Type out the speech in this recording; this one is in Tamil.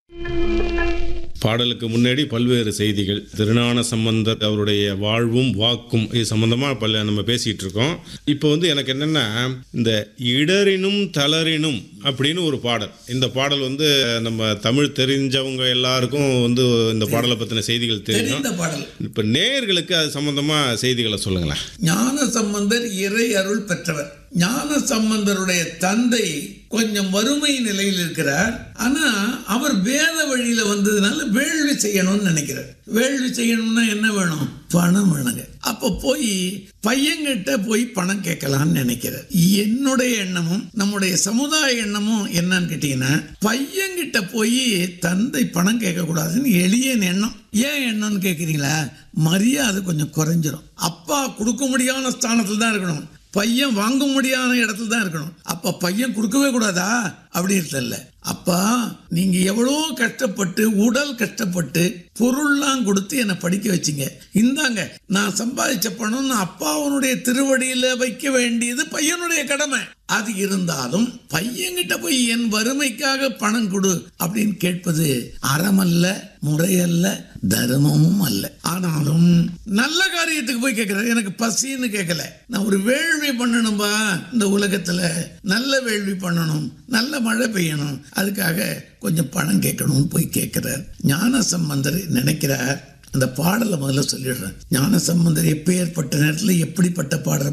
பாடலுக்கு முன்னாடி பல்வேறு செய்திகள் திருஞான சம்பந்தர் அவருடைய வாழ்வும் வாக்கும் இது சம்பந்தமாக பல நம்ம பேசிகிட்டு இருக்கோம் இப்போ வந்து எனக்கு என்னென்னா இந்த இடரினும் தளரினும் அப்படின்னு ஒரு பாடல் இந்த பாடல் வந்து நம்ம தமிழ் தெரிஞ்சவங்க எல்லாருக்கும் வந்து இந்த பாடலை பற்றின செய்திகள் தெரியும் தெரிந்த பாடல் இப்போ நேயர்களுக்கு அது சம்பந்தமாக செய்திகளை சொல்லுங்களேன் ஞான சம்பந்தர் இறை அருள் பெற்றவர் ஞான சம்பந்தருடைய தந்தை கொஞ்சம் வறுமை நிலையில் இருக்கிறார் ஆனா அவர் வேத வழியில வந்ததுனால வேள்வி செய்யணும்னு நினைக்கிறார் வேள்வி செய்யணும்னா என்ன வேணும் பணம் வேணுங்க அப்ப போய் பையன்கிட்ட போய் பணம் கேட்கலாம்னு நினைக்கிறார் என்னுடைய எண்ணமும் நம்முடைய சமுதாய எண்ணமும் என்னன்னு கேட்டீங்கன்னா பையன்கிட்ட போய் தந்தை பணம் கேட்க கூடாதுன்னு எளிய எண்ணம் ஏன் எண்ணம்னு கேட்குறீங்களா மரியாதை கொஞ்சம் குறைஞ்சிரும் அப்பா கொடுக்க முடியாத ஸ்தானத்தில் தான் இருக்கணும் பையன் வாங்க முடியாத இடத்துல தான் இருக்கணும் அப்ப பையன் கொடுக்கவே கூடாதா அப்படி இல்ல அப்பா நீங்க எவ்வளோ கஷ்டப்பட்டு உடல் கஷ்டப்பட்டு பொருள்லாம் கொடுத்து என்னை படிக்க வச்சீங்க இந்தாங்க நான் சம்பாதிச்ச பணம் நான் அப்பாவனுடைய திருவடியில வைக்க வேண்டியது பையனுடைய கடமை அது இருந்தாலும் பையன்கிட்ட போய் என் வறுமைக்காக பணம் கொடு அப்படின்னு கேட்பது அறமல்ல முறையல்ல தர்மமும் அல்ல ஆனாலும் நல்ல காரியத்துக்கு போய் கேட்கிறாரு எனக்கு பசின்னு கேட்கல நான் ஒரு வேள்வி பண்ணணும்பா இந்த உலகத்துல நல்ல வேள்வி பண்ணணும் நல்ல மழை பெய்யணும் அதுக்காக கொஞ்சம் பணம் கேட்கணும்னு போய் கேட்கிறார் ஞான சம்பந்தர் நினைக்கிறார் அந்த பாடலை முதல்ல சொல்லிடுறேன் ஞான சம்பந்தர் எப்பேற்பட்ட நேரத்தில் எப்படிப்பட்ட பாடல்